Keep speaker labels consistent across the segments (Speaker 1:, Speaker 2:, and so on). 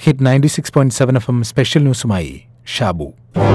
Speaker 1: hit ninety six point seven F M special ന്യൂസുമായി ഷാബു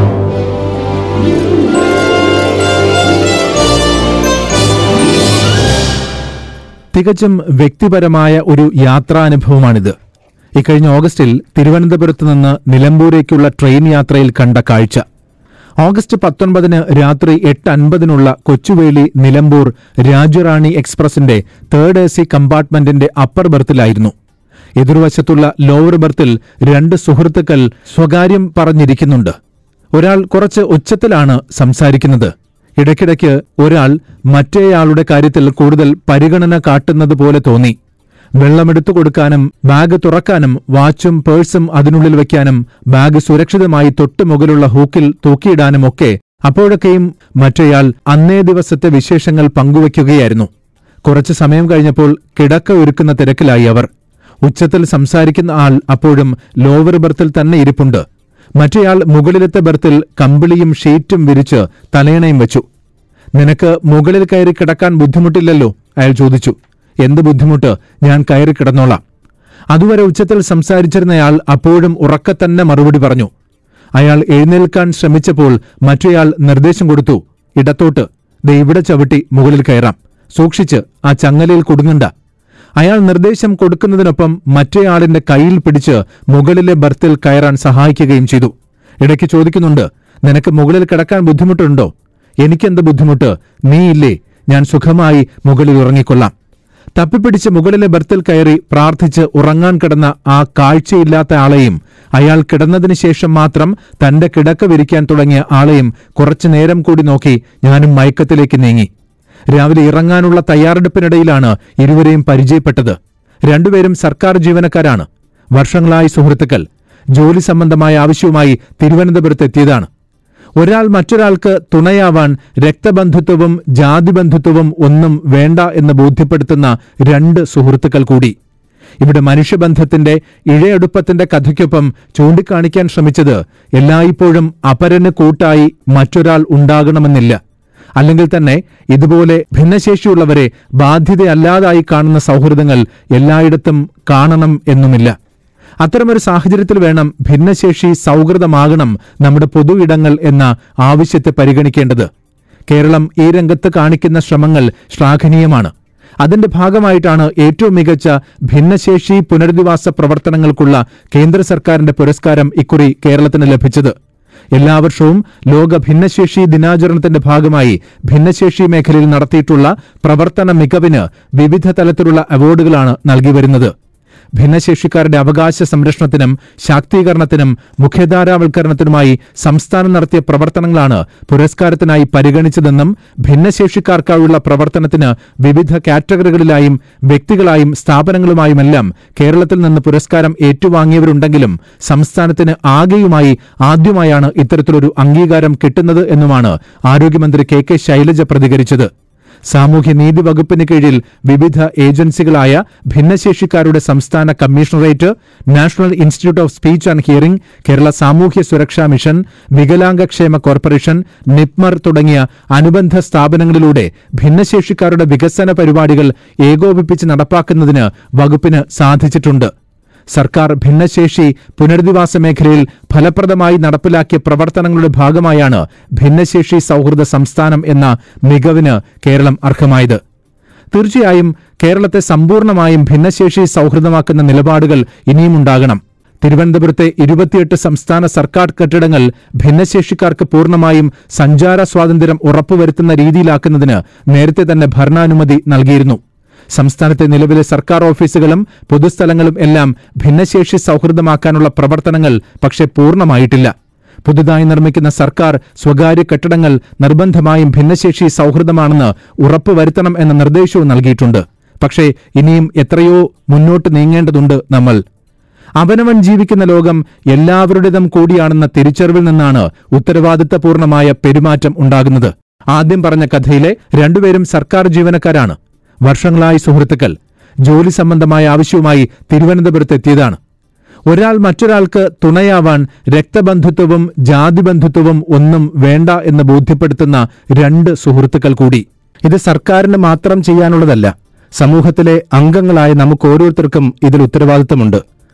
Speaker 2: തികച്ചും വ്യക്തിപരമായ ഒരു യാത്രാനുഭവമാണിത് ഇക്കഴിഞ്ഞ ഓഗസ്റ്റിൽ തിരുവനന്തപുരത്ത് നിന്ന് നിലമ്പൂരേക്കുള്ള ട്രെയിൻ യാത്രയിൽ കണ്ട കാഴ്ച ഓഗസ്റ്റ് പത്തൊൻപതിന് രാത്രി എട്ട് അൻപതിനുള്ള കൊച്ചുവേളി നിലമ്പൂർ രാജറാണി എക്സ്പ്രസിന്റെ തേർഡ് എ സി കമ്പാർട്ട്മെന്റിന്റെ അപ്പർ ബർത്തിലായിരുന്നു എതിർവശത്തുള്ള ലോവർ ബർത്തിൽ രണ്ട് സുഹൃത്തുക്കൾ സ്വകാര്യം പറഞ്ഞിരിക്കുന്നുണ്ട് ഒരാൾ കുറച്ച് ഉച്ചത്തിലാണ് സംസാരിക്കുന്നത് ഇടയ്ക്കിടയ്ക്ക് ഒരാൾ മറ്റേയാളുടെ കാര്യത്തിൽ കൂടുതൽ പരിഗണന കാട്ടുന്നത് പോലെ തോന്നി വെള്ളമെടുത്തു കൊടുക്കാനും ബാഗ് തുറക്കാനും വാച്ചും പേഴ്സും അതിനുള്ളിൽ വയ്ക്കാനും ബാഗ് സുരക്ഷിതമായി തൊട്ടുമുകളിലുള്ള ഹൂക്കിൽ തൂക്കിയിടാനുമൊക്കെ അപ്പോഴൊക്കെയും മറ്റേയാൾ അന്നേ ദിവസത്തെ വിശേഷങ്ങൾ പങ്കുവയ്ക്കുകയായിരുന്നു കുറച്ചു സമയം കഴിഞ്ഞപ്പോൾ കിടക്ക ഒരുക്കുന്ന തിരക്കിലായി അവർ ഉച്ചത്തിൽ സംസാരിക്കുന്ന ആൾ അപ്പോഴും ലോവർ ബർത്തിൽ തന്നെ ഇരിപ്പുണ്ട് മറ്റേയാൾ മുകളിലത്തെ ബർത്തിൽ കമ്പിളിയും ഷീറ്റും വിരിച്ച് തലയണയും വെച്ചു നിനക്ക് മുകളിൽ കയറി കിടക്കാൻ ബുദ്ധിമുട്ടില്ലല്ലോ അയാൾ ചോദിച്ചു എന്ത് ബുദ്ധിമുട്ട് ഞാൻ കയറി കിടന്നോളാം അതുവരെ ഉച്ചത്തിൽ സംസാരിച്ചിരുന്നയാൾ അപ്പോഴും ഉറക്കെ തന്നെ മറുപടി പറഞ്ഞു അയാൾ എഴുന്നേൽക്കാൻ ശ്രമിച്ചപ്പോൾ മറ്റേയാൾ നിർദ്ദേശം കൊടുത്തു ഇടത്തോട്ട് ദേ ഇവിടെ ചവിട്ടി മുകളിൽ കയറാം സൂക്ഷിച്ച് ആ ചങ്ങലയിൽ കുടുങ്ങണ്ട അയാൾ നിർദ്ദേശം കൊടുക്കുന്നതിനൊപ്പം മറ്റേയാളിന്റെ കയ്യിൽ പിടിച്ച് മുകളിലെ ബർത്തിൽ കയറാൻ സഹായിക്കുകയും ചെയ്തു ഇടയ്ക്ക് ചോദിക്കുന്നുണ്ട് നിനക്ക് മുകളിൽ കിടക്കാൻ ബുദ്ധിമുട്ടുണ്ടോ എനിക്കെന്ത് ബുദ്ധിമുട്ട് നീയില്ലേ ഞാൻ സുഖമായി മുകളിൽ ഉറങ്ങിക്കൊള്ളാം തപ്പിപ്പിടിച്ച് മുകളിലെ ബർത്തിൽ കയറി പ്രാർത്ഥിച്ച് ഉറങ്ങാൻ കിടന്ന ആ കാഴ്ചയില്ലാത്ത ആളെയും അയാൾ കിടന്നതിന് ശേഷം മാത്രം തന്റെ കിടക്ക വിരിക്കാൻ തുടങ്ങിയ ആളെയും കുറച്ചു നേരം കൂടി നോക്കി ഞാനും മയക്കത്തിലേക്ക് നീങ്ങി രാവിലെ ഇറങ്ങാനുള്ള തയ്യാറെടുപ്പിനിടയിലാണ് ഇരുവരെയും പരിചയപ്പെട്ടത് രണ്ടുപേരും സർക്കാർ ജീവനക്കാരാണ് വർഷങ്ങളായി സുഹൃത്തുക്കൾ ജോലി സംബന്ധമായ ആവശ്യവുമായി തിരുവനന്തപുരത്തെത്തിയതാണ് ഒരാൾ മറ്റൊരാൾക്ക് തുണയാവാൻ രക്തബന്ധുത്വവും ജാതിബന്ധുത്വവും ഒന്നും വേണ്ട എന്ന് ബോധ്യപ്പെടുത്തുന്ന രണ്ട് സുഹൃത്തുക്കൾ കൂടി ഇവിടെ മനുഷ്യബന്ധത്തിന്റെ ഇഴയെടുപ്പത്തിന്റെ കഥയ്ക്കൊപ്പം ചൂണ്ടിക്കാണിക്കാൻ ശ്രമിച്ചത് എല്ലായ്പ്പോഴും അപരന് കൂട്ടായി മറ്റൊരാൾ ഉണ്ടാകണമെന്നില്ല അല്ലെങ്കിൽ തന്നെ ഇതുപോലെ ഭിന്നശേഷിയുള്ളവരെ ബാധ്യതയല്ലാതായി കാണുന്ന സൗഹൃദങ്ങൾ എല്ലായിടത്തും കാണണം എന്നുമില്ല അത്തരമൊരു സാഹചര്യത്തിൽ വേണം ഭിന്നശേഷി സൗഹൃദമാകണം നമ്മുടെ പൊതു ഇടങ്ങൾ എന്ന ആവശ്യത്തെ പരിഗണിക്കേണ്ടത് കേരളം ഈ രംഗത്ത് കാണിക്കുന്ന ശ്രമങ്ങൾ ശ്ലാഘനീയമാണ് അതിന്റെ ഭാഗമായിട്ടാണ് ഏറ്റവും മികച്ച ഭിന്നശേഷി പുനരധിവാസ പ്രവർത്തനങ്ങൾക്കുള്ള കേന്ദ്ര സർക്കാരിന്റെ പുരസ്കാരം ഇക്കുറി കേരളത്തിന് ലഭിച്ചത് എല്ലാ വർഷവും ലോക ഭിന്നശേഷി ദിനാചരണത്തിന്റെ ഭാഗമായി ഭിന്നശേഷി മേഖലയിൽ നടത്തിയിട്ടുള്ള പ്രവർത്തന മികവിന് വിവിധ തലത്തിലുള്ള അവാർഡുകളാണ് നൽകി വരുന്നത് ഭിന്നശേഷിക്കാരുടെ അവകാശ സംരക്ഷണത്തിനും ശാക്തീകരണത്തിനും മുഖ്യധാരാവൽക്കരണത്തിനുമായി സംസ്ഥാനം നടത്തിയ പ്രവർത്തനങ്ങളാണ് പുരസ്കാരത്തിനായി പരിഗണിച്ചതെന്നും ഭിന്നശേഷിക്കാർക്കായുള്ള പ്രവർത്തനത്തിന് വിവിധ കാറ്റഗറികളിലായും വ്യക്തികളായും സ്ഥാപനങ്ങളുമായുമെല്ലാം കേരളത്തിൽ നിന്ന് പുരസ്കാരം ഏറ്റുവാങ്ങിയവരുണ്ടെങ്കിലും സംസ്ഥാനത്തിന് ആകെയുമായി ആദ്യമായാണ് ഇത്തരത്തിലൊരു അംഗീകാരം കിട്ടുന്നത് എന്നുമാണ് ആരോഗ്യമന്ത്രി കെ കെ ശൈലജ പ്രതികരിച്ചത് സാമൂഹ്യനീതി വകുപ്പിന് കീഴിൽ വിവിധ ഏജൻസികളായ ഭിന്നശേഷിക്കാരുടെ സംസ്ഥാന commissionerate National Institute of Speech and Hearing Kerala സാമൂഹ്യ സുരക്ഷാ മിഷൻ വികലാംഗക്ഷേമ കോർപ്പറേഷൻ നിപ്മർ തുടങ്ങിയ അനുബന്ധ സ്ഥാപനങ്ങളിലൂടെ ഭിന്നശേഷിക്കാരുടെ വികസന പരിപാടികൾ ഏകോപിപ്പിച്ച് നടപ്പാക്കുന്നതിന് വകുപ്പിന് സാധിച്ചിട്ടുണ്ട് സർക്കാർ ഭിന്നശേഷി പുനരധിവാസ മേഖലയിൽ ഫലപ്രദമായി നടപ്പിലാക്കിയ പ്രവർത്തനങ്ങളുടെ ഭാഗമായാണ് ഭിന്നശേഷി സൗഹൃദ സംസ്ഥാനം എന്ന മികവിന് കേരളം അർഹമായത് തീർച്ചയായും കേരളത്തെ സമ്പൂർണ്ണമായും ഭിന്നശേഷി സൗഹൃദമാക്കുന്ന നിലപാടുകൾ ഇനിയുമുണ്ടാകണം തിരുവനന്തപുരത്തെ ഇരുപത്തിയെട്ട് സംസ്ഥാന സർക്കാർ കെട്ടിടങ്ങൾ ഭിന്നശേഷിക്കാർക്ക് പൂർണ്ണമായും സഞ്ചാര സ്വാതന്ത്ര്യം ഉറപ്പുവരുത്തുന്ന രീതിയിലാക്കുന്നതിന് നേരത്തെ തന്നെ ഭരണാനുമതി നൽകിയിരുന്നു സംസ്ഥാനത്തെ നിലവിലെ സർക്കാർ ഓഫീസുകളും പൊതുസ്ഥലങ്ങളും എല്ലാം ഭിന്നശേഷി സൗഹൃദമാക്കാനുള്ള പ്രവർത്തനങ്ങൾ പക്ഷേ പൂർണ്ണമായിട്ടില്ല പുതുതായി നിർമ്മിക്കുന്ന സർക്കാർ സ്വകാര്യ കെട്ടിടങ്ങൾ നിർബന്ധമായും ഭിന്നശേഷി സൗഹൃദമാണെന്ന് ഉറപ്പുവരുത്തണം എന്ന നിർദ്ദേശവും നൽകിയിട്ടുണ്ട് പക്ഷേ ഇനിയും എത്രയോ മുന്നോട്ട് നീങ്ങേണ്ടതുണ്ട് നമ്മൾ അവനവൻ ജീവിക്കുന്ന ലോകം എല്ലാവരുടേതും കൂടിയാണെന്ന തിരിച്ചറിവിൽ നിന്നാണ് ഉത്തരവാദിത്തപൂർണമായ പെരുമാറ്റം ഉണ്ടാകുന്നത് ആദ്യം പറഞ്ഞ കഥയിലെ രണ്ടുപേരും സർക്കാർ ജീവനക്കാരാണ് വർഷങ്ങളായി സുഹൃത്തുക്കൾ ജോലി സംബന്ധമായ ആവശ്യവുമായി തിരുവനന്തപുരത്തെത്തിയതാണ് ഒരാൾ മറ്റൊരാൾക്ക് തുണയാവാൻ രക്തബന്ധുത്വവും ജാതിബന്ധുത്വവും ഒന്നും വേണ്ട എന്ന് ബോധ്യപ്പെടുത്തുന്ന രണ്ട് സുഹൃത്തുക്കൾ കൂടി ഇത് സർക്കാരിന് മാത്രം ചെയ്യാനുള്ളതല്ല സമൂഹത്തിലെ അംഗങ്ങളായ നമുക്ക് ഓരോരുത്തർക്കും ഇതിൽ ഉത്തരവാദിത്തമുണ്ട്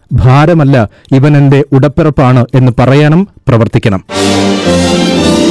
Speaker 2: ഭാരമല്ല ഇവൻ എന്റെ ഉടപ്പിറപ്പാണ് എന്ന് പറയാനും പ്രവർത്തിക്കണം